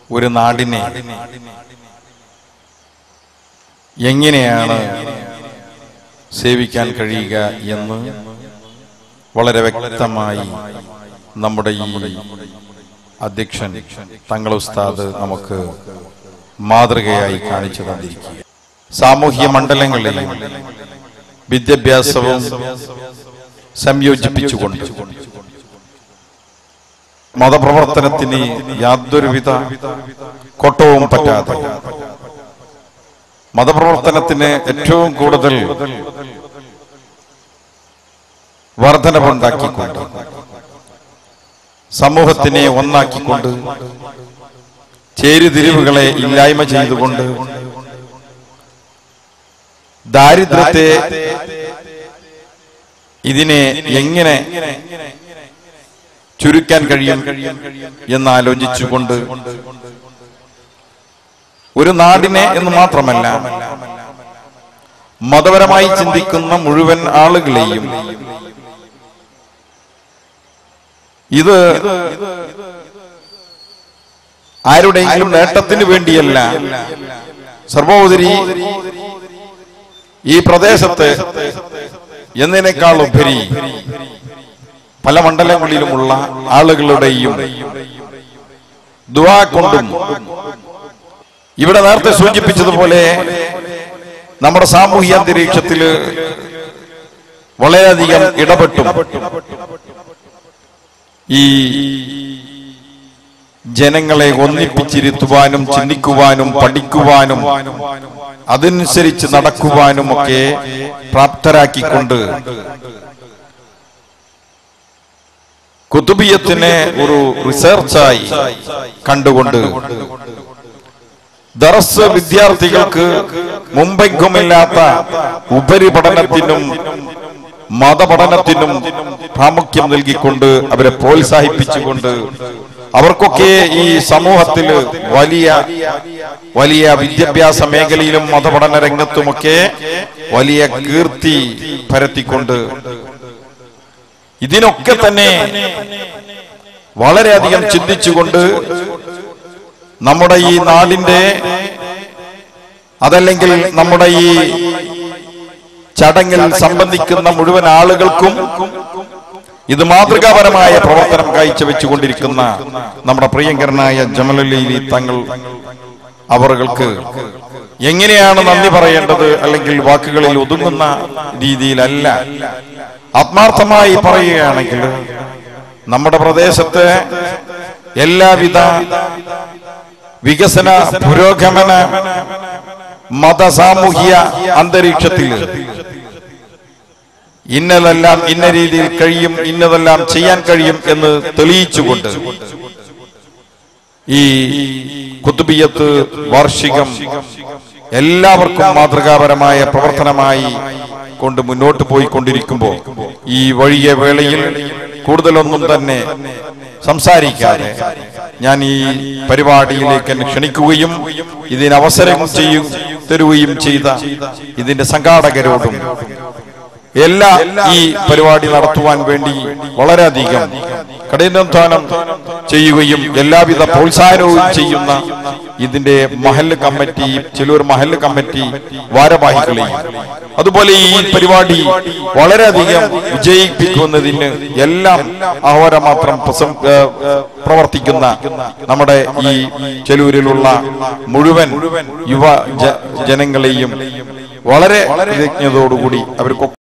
ഒരു നാടിനെ എങ്ങനെയാണ് സേവിക്കാൻ കഴിയുക എന്ന് വളരെ വ്യക്തമായി നമ്മുടെ ഈ അധ്യക്ഷൻ തങ്ങൾ ഉസ്താദ് നമുക്ക് മാതൃകയായി കാണിച്ചു തന്നിരിക്കുക സാമൂഹ്യ മണ്ഡലങ്ങളെയും വിദ്യാഭ്യാസവും സംയോജിപ്പിച്ചുകൊണ്ട് മതപ്രവർത്തനത്തിന് യാതൊരുവിധ കൊട്ടവും പറ്റാതെ മതപ്രവർത്തനത്തിന് ഏറ്റവും കൂടുതൽ വർധനവുണ്ടാക്കിക്കൊണ്ട് സമൂഹത്തിനെ ഒന്നാക്കിക്കൊണ്ട് ചേരുതിരിവുകളെ ഇല്ലായ്മ ചെയ്തുകൊണ്ട് ദാരിദ്ര്യത്തെ ഇതിനെ എങ്ങനെ ചുരുക്കാൻ കഴിയും എന്നാലോചിച്ചുകൊണ്ട് ഒരു നാടിനെ എന്ന് മാത്രമല്ല മതപരമായി ചിന്തിക്കുന്ന മുഴുവൻ ആളുകളെയും ഇത് ആരുടെയെങ്കിലും നേട്ടത്തിന് വേണ്ടിയല്ല സർവോപരി ഈ പ്രദേശത്ത് എന്നതിനേക്കാൾ ഉപരി പല മണ്ഡലങ്ങളിലുമുള്ള ആളുകളുടെയും ദുവാ കൊണ്ടും ഇവിടെ നേരത്തെ സൂചിപ്പിച്ചതുപോലെ നമ്മുടെ സാമൂഹ്യ അന്തരീക്ഷത്തില് വളരെയധികം ഇടപെട്ടും ഈ ജനങ്ങളെ ഒന്നിപ്പിച്ചിരുത്തുവാനും ചിന്തിക്കുവാനും പഠിക്കുവാനും അതനുസരിച്ച് നടക്കുവാനും ഒക്കെ പ്രാപ്തരാക്കിക്കൊണ്ട് കുതുബിയത്തിനെ ഒരു റിസർച്ചായി കണ്ടുകൊണ്ട് ദറസ് വിദ്യാർത്ഥികൾക്ക് മുമ്പെങ്കുമില്ലാത്ത ഉപരിപഠനത്തിനും മതപഠനത്തിനും പ്രാമുഖ്യം നൽകിക്കൊണ്ട് അവരെ പ്രോത്സാഹിപ്പിച്ചുകൊണ്ട് അവർക്കൊക്കെ ഈ സമൂഹത്തിൽ വലിയ വലിയ വിദ്യാഭ്യാസ മേഖലയിലും മതപഠന രംഗത്തുമൊക്കെ വലിയ കീർത്തി പരത്തിക്കൊണ്ട് ഇതിനൊക്കെ തന്നെ വളരെയധികം ചിന്തിച്ചുകൊണ്ട് നമ്മുടെ ഈ നാടിന്റെ അതല്ലെങ്കിൽ നമ്മുടെ ഈ ചടങ്ങിൽ സംബന്ധിക്കുന്ന മുഴുവൻ ആളുകൾക്കും ഇത് മാതൃകാപരമായ പ്രവർത്തനം കാഴ്ചവെച്ചുകൊണ്ടിരിക്കുന്ന നമ്മുടെ പ്രിയങ്കരനായ ജമലലി തങ്ങൾ അവർക്ക് എങ്ങനെയാണ് നന്ദി പറയേണ്ടത് അല്ലെങ്കിൽ വാക്കുകളിൽ ഒതുങ്ങുന്ന രീതിയിലല്ല ആത്മാർത്ഥമായി പറയുകയാണെങ്കിൽ നമ്മുടെ പ്രദേശത്ത് എല്ലാവിധ വികസന പുരോഗമന മത സാമൂഹ്യ അന്തരീക്ഷത്തിൽ ഇന്നതെല്ലാം ഇന്ന രീതിയിൽ കഴിയും ഇന്നതെല്ലാം ചെയ്യാൻ കഴിയും എന്ന് തെളിയിച്ചുകൊണ്ട് ഈ കുത്തുബിയത്ത് വാർഷികം എല്ലാവർക്കും മാതൃകാപരമായ പ്രവർത്തനമായി കൊണ്ട് മുന്നോട്ട് പോയിക്കൊണ്ടിരിക്കുമ്പോൾ ഈ വഴിയ വേളയിൽ കൂടുതലൊന്നും തന്നെ സംസാരിക്കാതെ ഞാൻ ഈ പരിപാടിയിലേക്ക് എന്നെ ക്ഷണിക്കുകയും ഇതിന് അവസരം ചെയ്യും തരുകയും ചെയ്ത ഇതിന്റെ സംഘാടകരോടും എല്ലാ ഈ പരിപാടി നടത്തുവാൻ വേണ്ടി വളരെയധികം കഠിനാധ്വാനം ചെയ്യുകയും എല്ലാവിധ പ്രോത്സാഹനവും ചെയ്യുന്ന ഇതിന്റെ മഹല്ല് കമ്മിറ്റി ചിലൂർ മഹല്ല് കമ്മിറ്റി ഭാരവാഹികളെയും അതുപോലെ ഈ പരിപാടി വളരെയധികം വിജയിപ്പിക്കുന്നതിന് എല്ലാം അഹോരമാത്രം പ്രസം ഏഹ്, ഏഹ്, പ്രവർത്തിക്കുന്ന നമ്മുടെ ഈ ചെലൂരിലുള്ള മുഴുവൻ യുവ ജ- ജനങ്ങളെയും വളരെ കൃതജ്ഞതയോടുകൂടി അവർക്ക്